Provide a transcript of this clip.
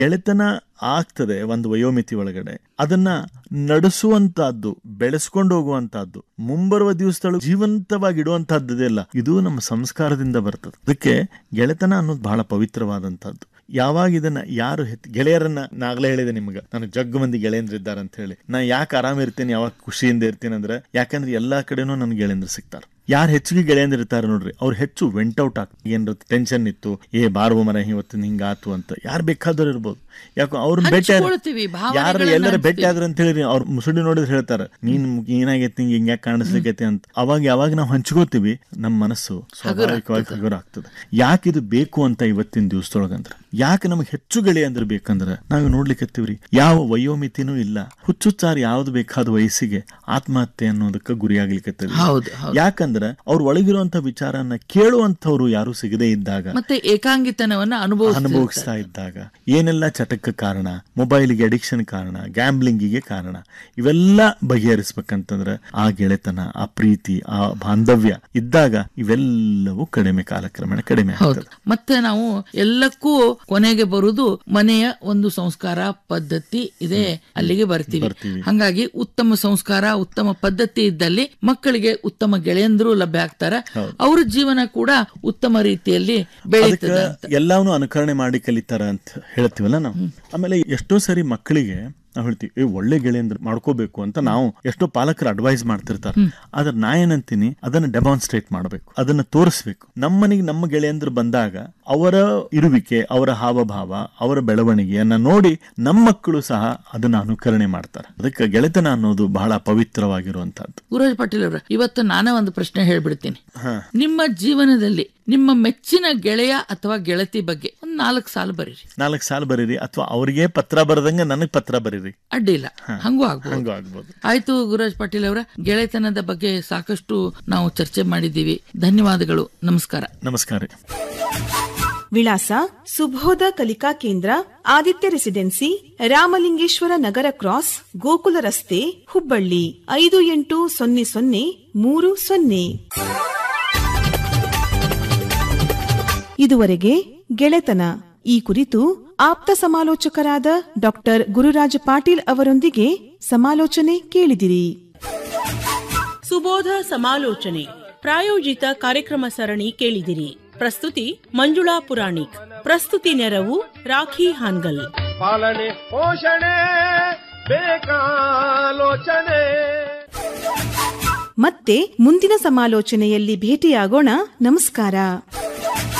ಗೆಳೆತನ ಆಗ್ತದೆ ಒಂದು ವಯೋಮಿತಿ ಒಳಗಡೆ ಅದನ್ನ ನಡೆಸುವಂತಹದ್ದು ಬೆಳೆಸ್ಕೊಂಡು ಹೋಗುವಂತಹದ್ದು ಮುಂಬರುವ ದಿವಸದೊಳಗೆ ಜೀವಂತವಾಗಿ ಇಡುವಂತಹದ್ದೆಲ್ಲ ಇದು ನಮ್ಮ ಸಂಸ್ಕಾರದಿಂದ ಬರ್ತದೆ ಅದಕ್ಕೆ ಗೆಳೆತನ ಅನ್ನೋದು ಬಹಳ ಪವಿತ್ರವಾದಂತಹದ್ದು ಯಾವಾಗ ಇದನ್ನ ಯಾರು ಹೆತ್ ಗೆಳೆಯರನ್ನ ನಾಗ್ಲೇ ಹೇಳಿದೆ ನಿಮ್ಗೆ ನನಗೆ ಜಗ್ಗು ಮಂದಿ ಗೆಳೆಯಂದ್ರಿದ್ದಾರೆ ಅಂತ ಹೇಳಿ ನಾ ಯಾಕೆ ಆರಾಮ ಇರ್ತೀನಿ ಯಾವಾಗ ಖುಷಿಯಿಂದ ಇರ್ತೀನಿ ಅಂದ್ರೆ ಯಾಕಂದ್ರೆ ಎಲ್ಲಾ ಕಡೆನೂ ನನ್ ಗೆಳೆಯಂದ್ರು ಸಿಗ್ತಾರೆ ಯಾರು ಹೆಚ್ಚಿಗೆ ಗೆಳೆಯಂದಿರ್ತಾರೆ ನೋಡ್ರಿ ಅವ್ರು ಹೆಚ್ಚು ವೆಂಟ್ ಔಟ್ ಆಗ್ತದೆ ಏನ್ರ ಟೆನ್ಷನ್ ಇತ್ತು ಏ ಬಾರ್ಬೋ ಮರ ಇವತ್ತು ಹಿಂಗಾತು ಅಂತ ಯಾರು ಬೇಕಾದ್ರೂ ಇರ್ಬೋದು ಯಾಕೆ ಅವ್ರನ್ನ ಭೇಟಿ ಹಂಚ್ಕೊಳ್ತೀವಿ, ಯಾರು ಭಾವನೆಗಳನ್ನ ಎಲ್ಲರ ಭೇಟಿ ಹಂಚ್ತೀವಿ. ಆದ್ರ ಅಂತ ಹೇಳಿ ಅವ್ರ ಮುಸುಡಿ ನೋಡಿದ್ರೆ ಹೇಳ್ತಾರೆ ನೀನ್ ಏನಾಗೈತಿ ನಿಂಗೆ ಹಿಂಗ್ಯಾಕ್ ಕಾಣಿಸ್ಲಿಕ್ಕೈತಿ ಅಂತ ಅವಾಗ ಯಾವಾಗ ನಾವು ಹಂಚ್ಕೋತೀವಿ ನಮ್ಮ ಮನಸ್ಸು ಸ್ವಾಭಾವಿಕವಾಗಿ ಹಗುರ ಆಗ್ತದೆ ಯಾಕೆ ಇದು ಬೇಕು ಅಂತ ಇವತ್ತಿನ ದಿವಸದೊಳಗಂದ್ರೆ ಯಾಕೆ ನಮಗೆ ಹೆಚ್ಚು ಗೆಳೆಯ ಅಂದ್ರೆ ಬೇಕಂದ್ರೆ ನಾವು ನೋಡ್ಲಿಕ್ಕತ್ತೀವ್ರಿ ಯಾವ ವಯೋಮಿತಿನೂ ಇಲ್ಲ ಹುಚ್ಚುಚ್ಚಾರ ಯಾವ್ದು ಬೇಕಾದ ವಯಸ್ಸಿಗೆ ಆತ್ಮಹತ್ಯೆ ಅನ್ನೋದಕ್ಕೆ ಗುರಿಯಾಗ್ಲಿಕ್ಕತ್ತೀವಿ ಹೌದು ಹೌದು ಯಾಕಂದ್ರೆ ಅವ್ರ ಒಳಗಿರುವಂತ ವಿಚಾರನ ಕೇಳುವಂತವ್ರು ಯಾರು ಸಿಗದೇ ಇದ್ದಾಗ ಮತ್ತೆ ಏಕಾಂಗಿತನವನ್ನ ಅನುಭವ ಅನುಭವಿಸ್ತಾ ಇದ್ದಾಗ ಏನೆಲ್ಲ ಚಟಕ್ಕೆ ಕಾರಣ ಮೊಬೈಲ್ಗೆ ಅಡಿಕ್ಷನ್ ಕಾರಣ ಗ್ಯಾಂಬ್ಲಿಂಗಿಗೆ ಕಾರಣ ಇವೆಲ್ಲ ಬಗೆಹರಿಸ್ಬೇಕಂತಂದ್ರೆ ಆ ಗೆಳೆತನ ಆ ಪ್ರೀತಿ ಆ ಬಾಂಧವ್ಯ ಇದ್ದಾಗ ಇವೆಲ್ಲವೂ ಕಡಿಮೆ ಕಾಲಕ್ರಮೇಣ ಕಡಿಮೆ ಹೌದು ಆಗ್ತದೆ ಮತ್ತೆ ನಾವು ಎಲ್ಲಕ್ಕೂ ಕೊನೆಗೆ ಬರುವುದು ಮನೆಯ ಒಂದು ಸಂಸ್ಕಾರ ಪದ್ಧತಿ ಇದೆ ಅಲ್ಲಿಗೆ ಬರ್ತೀವಿ ಬರ್ತೀವಿ. ಹಂಗಾಗಿ ಉತ್ತಮ ಸಂಸ್ಕಾರ ಉತ್ತಮ ಪದ್ಧತಿ ಇದ್ದಲ್ಲಿ ಮಕ್ಕಳಿಗೆ ಉತ್ತಮ ಗೆಳೆಯಂದ್ರು ಲಭ್ಯ ಆಗ್ತಾರೆ ಅವ್ರ ಜೀವನ ಕೂಡ ಉತ್ತಮ ರೀತಿಯಲ್ಲಿ ಬೆಳೀತದೆ ಅದಕ್ಕೆ ಎಲ್ಲಾನು ಅನುಕರಣೆ ಮಾಡಿ ಕಲಿತಾರ ಅಂತ ಹೇಳ್ತೀವಲ್ಲ ನಾವು ಆಮೇಲೆ ಎಷ್ಟೋ ಸರಿ ಮಕ್ಕಳಿಗೆ ನಾವು ಹೇಳ್ತೀವಿ ಏ ಒಳ್ಳೆ ಗೆಳೆಯಂದ್ರ ಮಾಡ್ಕೋಬೇಕು ಅಂತ ನಾವು ಎಷ್ಟೋ ಪಾಲಕರು ಅಡ್ವೈಸ್ ಮಾಡ್ತಿರ್ತಾರೆ ಆದ್ರೆ ನಾ ಏನಂತೀನಿ ಅದನ್ನ ಡೆಮಾನ್ಸ್ಟ್ರೇಟ್ ಮಾಡಬೇಕು ಅದನ್ನ ತೋರಿಸ್ಬೇಕು ನಮ್ಮನಿಗೆ ನಮ್ಮ ಗೆಳೆಯಂದ್ರು ಬಂದಾಗ ಅವರ ಇರುವಿಕೆ ಅವರ ಹಾವಭಾವ ಅವರ ಬೆಳವಣಿಗೆಯನ್ನ ನೋಡಿ ನಮ್ಮ ಮಕ್ಕಳು ಸಹ ಅದನ್ನ ಅನುಕರಣೆ ಮಾಡ್ತಾರೆ ಅದಕ್ಕೆ ಗೆಳೆತನ ಅನ್ನೋದು ಬಹಳ ಪವಿತ್ರವಾಗಿರುವಂತಹದ್ದು ಗುರುರಾಜ್ ಪಾಟೀಲ್ ಅವರ ಇವತ್ತು ನಾನೇ ಒಂದು ಪ್ರಶ್ನೆ ಹೇಳ್ಬಿಡ್ತೀನಿ ಹಾ. ನಿಮ್ಮ ಜೀವನದಲ್ಲಿ ನಿಮ್ಮ ಮೆಚ್ಚಿನ ಗೆಳೆಯ ಅಥವಾ ಗೆಳತಿ ಬಗ್ಗೆ ಒಂದ್ ನಾಲ್ಕು ಸಾಲು ಬರೀರಿ ನಾಲ್ಕು ಸಾಲ ಬರೀರಿ ಅಥವಾ ಅವ್ರಿಗೆ ಪತ್ರ ಬರದಂಗ ನನಗ್ ಪತ್ರ ಬರೀರಿ ಅಡ್ಡಿ ಇಲ್ಲ ಹಂಗೂ ಆಗ್ಬೋದು ಹಂಗೂ ಆಗ್ಬೋದು ಆಯ್ತು ಗುರುರಾಜ್ ಪಾಟೀಲ್ ಅವರ ಗೆಳೆತನದ ಬಗ್ಗೆ ಸಾಕಷ್ಟು ನಾವು ಚರ್ಚೆ ಮಾಡಿದ್ದೀವಿ ಧನ್ಯವಾದಗಳು ನಮಸ್ಕಾರ ನಮಸ್ಕಾರ ವಿಳಾಸ ಸುಬೋಧ ಕಲಿಕಾ ಕೇಂದ್ರ ಆದಿತ್ಯ ರೆಸಿಡೆನ್ಸಿ ರಾಮಲಿಂಗೇಶ್ವರ ನಗರ ಕ್ರಾಸ್ ಗೋಕುಲ ರಸ್ತೆ ಹುಬ್ಬಳ್ಳಿ ಐದು ಎಂಟು ಸೊನ್ನೆ ಸೊನ್ನೆ ಮೂರು ಸೊನ್ನೆ ಇದುವರೆಗೆ ಗೆಳೆತನ ಈ ಕುರಿತು ಆಪ್ತ ಸಮಾಲೋಚಕರಾದ ಡಾಕ್ಟರ್ ಗುರುರಾಜ ಪಾಟೀಲ್ ಅವರೊಂದಿಗೆ ಸಮಾಲೋಚನೆ ಕೇಳಿದಿರಿ ಸುಬೋಧ ಸಮಾಲೋಚನೆ ಪ್ರಾಯೋಜಿತ ಕಾರ್ಯಕ್ರಮ ಸರಣಿ ಕೇಳಿದಿರಿ ಪ್ರಸ್ತುತಿ ಮಂಜುಳಾ ಪುರಾಣಿಕ್ ಪ್ರಸ್ತುತಿ ನೆರವು ರಾಖಿ ಹಾನ್ಗಲ್ ಪಾಲನೆ ಪೋಷಣೆ ಬೇಕಾಲೋಚನೆ ಮತ್ತೆ ಮುಂದಿನ ಸಮಾಲೋಚನೆಯಲ್ಲಿ ಭೇಟಿಯಾಗೋಣ ನಮಸ್ಕಾರ